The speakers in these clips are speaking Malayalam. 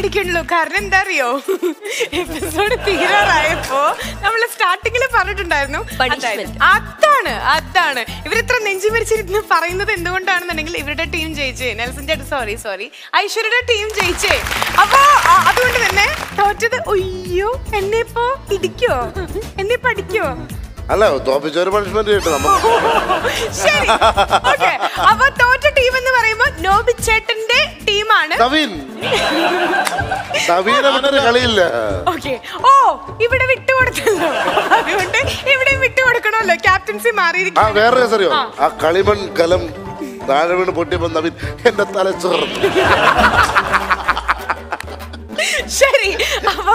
പേടിക്കണല്ലോ കാരണം എന്താ അറിയോ എപ്പിസോഡ് തീരാറായപ്പോ നമ്മൾ സ്റ്റാർട്ടിങ്ങിൽ പറഞ്ഞിട്ടുണ്ടായിരുന്നു Punishment. അതായത് അതാണ് അതാണ് ഇവരിത്ര നെഞ്ചു മരിച്ചിരുന്ന് പറയുന്നത് എന്തുകൊണ്ടാണെന്നുണ്ടെങ്കിൽ ഇവരുടെ ടീം ജയിച്ചേ നെൽസൺ ചേട്ടൻ സോറി സോറി ഐശ്വര്യയുടെ ടീം ജയിച്ചേ അപ്പൊ ആ, അതുകൊണ്ട് തന്നെ തോറ്റത് ഒയ്യോ എന്നെ ഇപ്പോ ഇടിക്കോ എന്നെ പഠിക്കോ അല്ല തോപ്പിച്ചൊരു പണിഷ്മെന്റ് കിട്ടും നമുക്ക് ശരി ഓക്കെ അപ്പൊ തോറ്റ ടീം എന്ന് പറയുമ്പോ നോബിച്ചേട്ടന്റെ ടീമാണ് നവീൻ നവീനെ വിട്ടൊരു കളിയില്ല ഓക്കെ ഓ ഇവിടെ വിട്ടുകൊടുത്തല്ലോ അതുകൊണ്ട് ഇവിടെ വിട്ടുകൊടുക്കണമല്ലോ ക്യാപ്റ്റൻസി ആ മാറിയിരിക്കും വേറെ കേസ് അറിയോ ആ. ആ കളിമൺ കലം താഴെ വീണ് പൊട്ടിയപ്പോ നവീൻ എന്റെ തലച്ചോർന്നു ശരി അപ്പൊ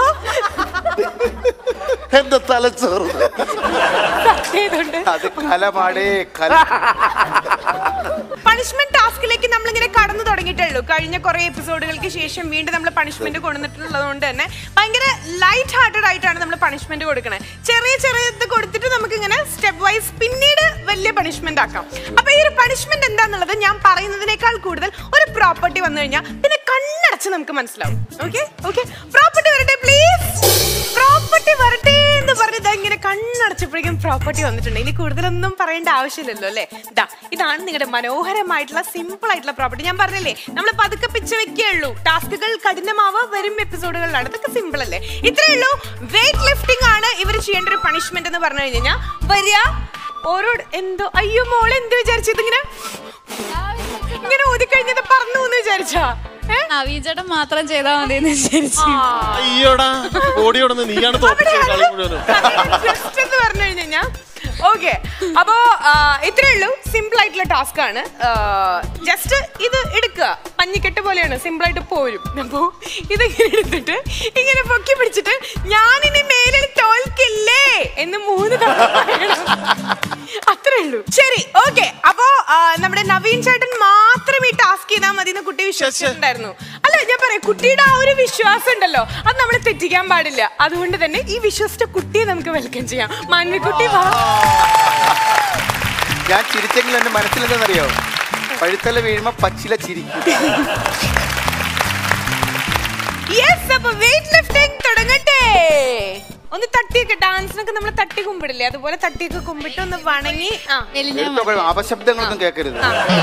എന്റെ തലച്ചോർന്നു ചെയ്തുകൊണ്ട് അത് കലമാടേ കല പണിഷ്മെന്റ് ടാസ്കിലേക്ക് നമ്മൾ ഇങ്ങനെ കടന്നു തുടങ്ങിയിട്ടുള്ളൂ കഴിഞ്ഞ കുറെ എപ്പിസോഡുകൾക്ക് ശേഷം വീണ്ടും നമ്മൾ പണിഷ്മെന്റ് കൊടുത്തിട്ടുള്ളത് കൊണ്ട് തന്നെ ഭയങ്കര ലൈറ്റ് ഹാർട്ടഡ് ആയിട്ടാണ് നമ്മൾ പണിഷ്മെന്റ് കൊടുക്കുന്നത് ചെറിയ ചെറിയ ഇത് കൊടുത്തിട്ട് നമുക്ക് ഇങ്ങനെ സ്റ്റെപ്പ് വൈസ് പിന്നീട് വലിയ പണിഷ്മെന്റ് ആക്കാം അപ്പൊ ഈ ഒരു പണിഷ്മെന്റ് എന്താന്നുള്ളത് ഞാൻ പറയുന്നതിനേക്കാൾ കൂടുതൽ ഒരു പ്രോപ്പർട്ടി വന്നു കഴിഞ്ഞാൽ പിന്നെ കണ്ണടച്ച് നമുക്ക് മനസ്സിലാവും ഓക്കെ ഓക്കെ പ്രോപ്പർട്ടി വരട്ടെ പ്ലീസ് പ്രോപ്പർട്ടി വരട്ടെ എന്ന് പറഞ്ഞത് ഇങ്ങനെ കണ്ണടച്ചപ്പോഴേക്കും പ്രോപ്പർട്ടി വന്നിട്ടുണ്ട് ഇനി കൂടുതലൊന്നും പറയേണ്ട ആവശ്യമില്ലല്ലോ അല്ലേ ഇതാ ഇതാണ് നിങ്ങളുടെ മനോഹരമായിട്ടുള്ള സിമ്പിൾ ആയിട്ടുള്ള പ്രോപ്പർട്ടി ഞാൻ പറഞ്ഞില്ലേ നമ്മൾ പതുക്കെ പിച്ച വെക്കുകയുള്ളൂ ടാസ്കുകൾ കഠിനമാവ വരും എപ്പിസോഡുകളിലാണ് ഇതൊക്കെ സിമ്പിൾ അല്ലേ ഇത്രേ ഉള്ളൂ വെയിറ്റ് ലിഫ്റ്റിംഗ് ആണ് ഇവർ ചെയ്യേണ്ട ഒരു പണിഷ്മെന്റ് എന്ന് പറഞ്ഞു കഴിഞ്ഞാൽ വരിക ഓരോ എന്തോ അയ്യോ മോളെ എന്ത് വിചാരിച്ചു ഇതിങ്ങനെ ഇങ്ങനെ ഊതിക്കഴിഞ്ഞത് പറഞ്ഞു എന്ന് വിചാരിച്ചാ ഏ? നവീചേട്ടൻ മാത്രം ചെയ്താൽ മതി എന്ന് വിചാരിച്ചു അയ്യോടാ ഓടിയോടുന്ന് നീയാണ് തോപ്പിച്ച കളി മുഴുവനും ജസ്റ്റ് എന്ന് പറഞ്ഞു കഴിഞ്ഞാ ഓക്കെ അപ്പോ ആ, ഇത്രേ ഉള്ളൂ സിമ്പിൾ ആയിട്ടുള്ള ടാസ്ക് ആണ് ജസ്റ്റ് ഇത് എടുക്കുക പഞ്ഞിക്കെട്ട് പോലെയാണ് സിമ്പിൾ ആയിട്ട് പോരും അപ്പോ ഇത് ഇങ്ങനെ എടുത്തിട്ട് ഇങ്ങനെ പൊക്കി പിടിച്ചിട്ട് ഞാനിനി മേലിൽ തോൽക്കില്ലേ എന്ന് മൂന്ന് തവണ പറയണം. അത്രേ ഉള്ളൂ ശരി ഓക്കെ അപ്പോ ആ, നമ്മുടെ നവീൻ ചേട്ടൻ മാത്രം ഈ ടാസ്ക് ചെയ്താൽ മതി എന്ന് കുട്ടി വിശ്വസിച്ചിട്ടുണ്ടായിരുന്നു അല്ല ഞാൻ പറയാം കുട്ടിയുടെ ആ ഒരു വിശ്വാസം ഉണ്ടല്ലോ അത് നമ്മൾ തെറ്റിക്കാൻ പാടില്ല അതുകൊണ്ട് തന്നെ ഈ വിശ്വസിച്ച കുട്ടിയെ നമുക്ക് വെൽക്കം ചെയ്യാം മാൻവിക്കുട്ടി വാ ഞാൻ ചിരിച്ചെങ്കിലും എന്റെ മനസ്സിലെന്താണെന്നറിയോ പഴുത്തല വീഴുമ്പോ പച്ചില ചിരിക്കും യെസ് അപ്പൊ വെയിറ്റ് ലിഫ്റ്റിംഗ് തുടങ്ങട്ടെ ഒന്ന് തട്ടിയൊക്കെ ഡാൻസിനൊക്കെ നമ്മൾ തട്ടി കുമ്പിടില്ലേ അതുപോലെ തട്ടിയൊക്കെ കുമ്പിട്ട് ഒന്ന് വണങ്ങി ആ എടുത്തോ, കുഴപ്പം. അപശബ്ദങ്ങളൊന്നും കേൾക്കരുത്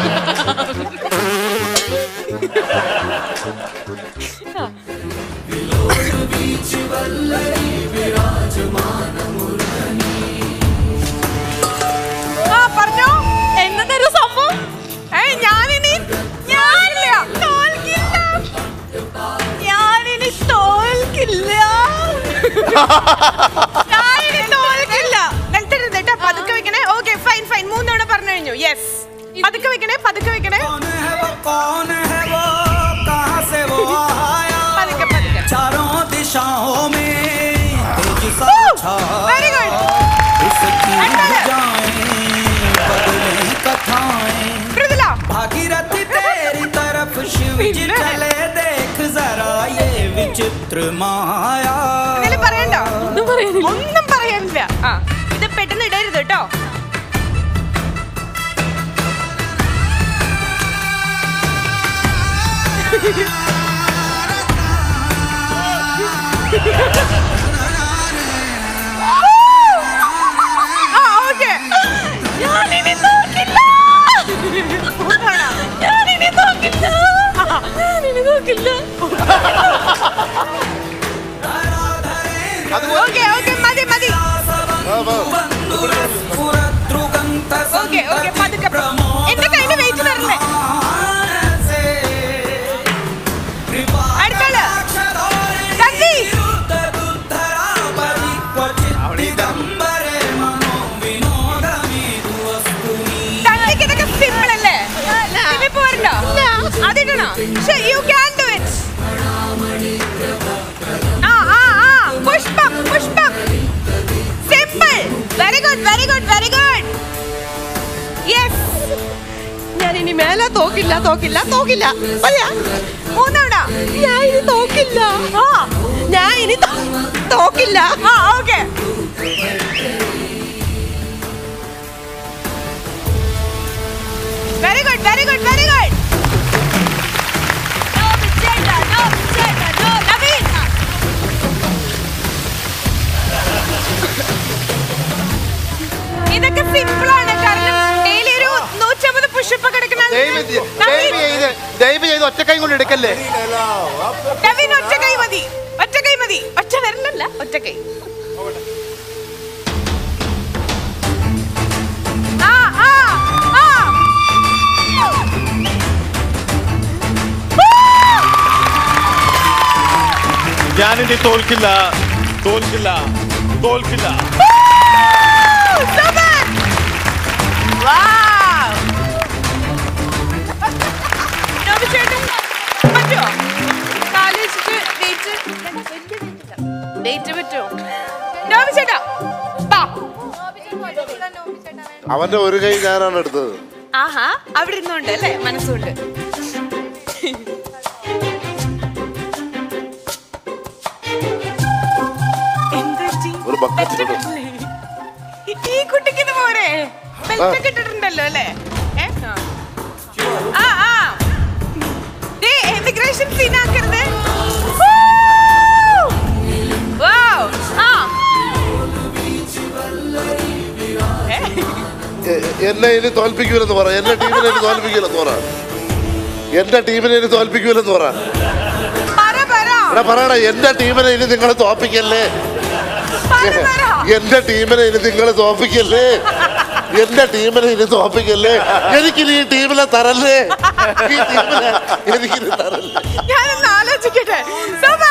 ആ പറഞ്ഞോ എന്നതൊരു സംഭവം ഏയ് ഞാനിനി ഞാനില്ല തോൽക്കില്ല ഞാനിനി തോൽക്കില്ല ഞാനിനി തോൽക്കില്ല നിലത്തിരുന്ന് കേട്ടോ പതുക്കെ വെക്കണേ ഓക്കെ ഫൈൻ ഫൈൻ മൂന്നോടെ പറഞ്ഞു കഴിഞ്ഞു യെസ് പതുക്കെ വെക്കണേ പതുക്കെ വെക്കണേ कौन है वो कौन है वो कहाँ से वो आया പതുക്കെ പതുക്കെ चारों दिशाओं में तेज सा വെരി छाया ഗുഡ് उसकी अरे! जाएं बदले कथाएं മൃദുല भागीरथी तेरी तरफ शिव जी പിന്നെ? चले देख जरा ये विचित्र माया എന്തെങ്കിലും പറയണ്ടോ ഒന്നും പറയാനില്ല ആ ഇത് പെട്ടെന്ന് ഇടരുത് കേട്ടോ ആ ഓക്കെ ഞാനിനി നോക്കില്ല ഞാനിനി നോക്കില്ല ഞാനിനി നോക്കില്ല ഓക്കെ ഓക്കെ മതി മതി ഓക്കെ ഓക്കെ പതുക്കെ എന്റെ കയ്യില് വെയിറ്റ് തരണ്ടേ അടുത്താള് തട്ടി തട്ടിക്ക് ഇതൊക്കെ സിമ്പിൾ അല്ലേ ഇതിപ്പോ വരണ്ടോ അതിടണോ യു ക്യാൻ ഡു ഇറ്റ് ആ ആ ആ പുഷ്പം പുഷ്പം simple very good very good very good yes ഞാൻ ഇനി മേലെ തോക്കില്ല തോക്കില്ല തോക്കില്ല പറയാ മൂന്നവണ ഞാൻ ഇനി തോക്കില്ല ആ ഞാൻ ഇനി തോ- തോക്കില്ല ആ okay very good very good very good ഇതൊക്കെ സിമ്പിൾ ആണ് കാരണം ഡെയിലി ഒരു നൂറ്റമ്പത് പുഷപ്പ് ഒക്കെ എടുക്കുന്ന ദയവ് ആൾക്ക് ചെയ്ത് ദയവ് നവീൻ, ചെയ്ത് ദയവ് ചെയ്ത് ഒറ്റക്കൈ കൊണ്ട് എടുക്കല്ലേ നവീൻ ഒറ്റ കൈ മതി ഒറ്റ കൈ മതി ഒറ്റ വരലല്ല ഒറ്റ കൈ ആ ആ ആ ഞാനിനി തോൽക്കില്ല തോൽക്കില്ല തോൽക്കില്ല Super! Wow! നോബി ചേട്ടൻ, പറ്റുമോ? കാല് വെച്ചിട്ട് weight- weight പറ്റുമോ? നോബി ചേട്ടാ, വാ. അവന്റെ ഒരു കൈ ഞാനാണ് എടുത്തത് ആഹാ അവിടെ ഇരുന്നുണ്ട് അല്ലേ മനസ്സുകൊണ്ട് എന്ത് പറ്റി? ഒരു bucket Belt ഇട്ടു. ഇട്ടിട്ടില്ലേ? ഈ കുട്ടിക്ക് ഇത് പോരെ ബെൽറ്റ് ഒക്കെ ഇട്ടിട്ടുണ്ടല്ലോ അല്ലേ ഏ? ആ ആ എമിഗ്രേഷൻ സീൻ ആക്കരുത് Wow. ആ. ഏ? എ- എന്നെ ഇനി തോൽപ്പിക്കൂലെന്ന് പറ എന്റെ ടീമിനെ ഇനി തോൽപ്പിക്കൂലെന്ന് പറ എന്റെ ടീമിനെ ഇനി തോൽപ്പിക്കൂലെന്ന് പറ പറ പറ എടാ പറയടാ എന്റെ ടീമിനെ ഇനി നിങ്ങൾ തോൽപ്പിക്കല്ലേ പറ പറ എന്റെ ടീമിനെ ഇനി നിങ്ങൾ തോൽപ്പിക്കല്ലേ എന്റെ ടീമിനെ ഇനി തോൽപ്പിക്കല്ലേ എനിക്കിനി ഈ ടീമിനെ തരല്ലേ ഈ ടീമിനെ എനിക്കിനി തരല്ലേ ഞാനൊന്ന് ആലോചിക്കട്ടെ സൂപ്പർ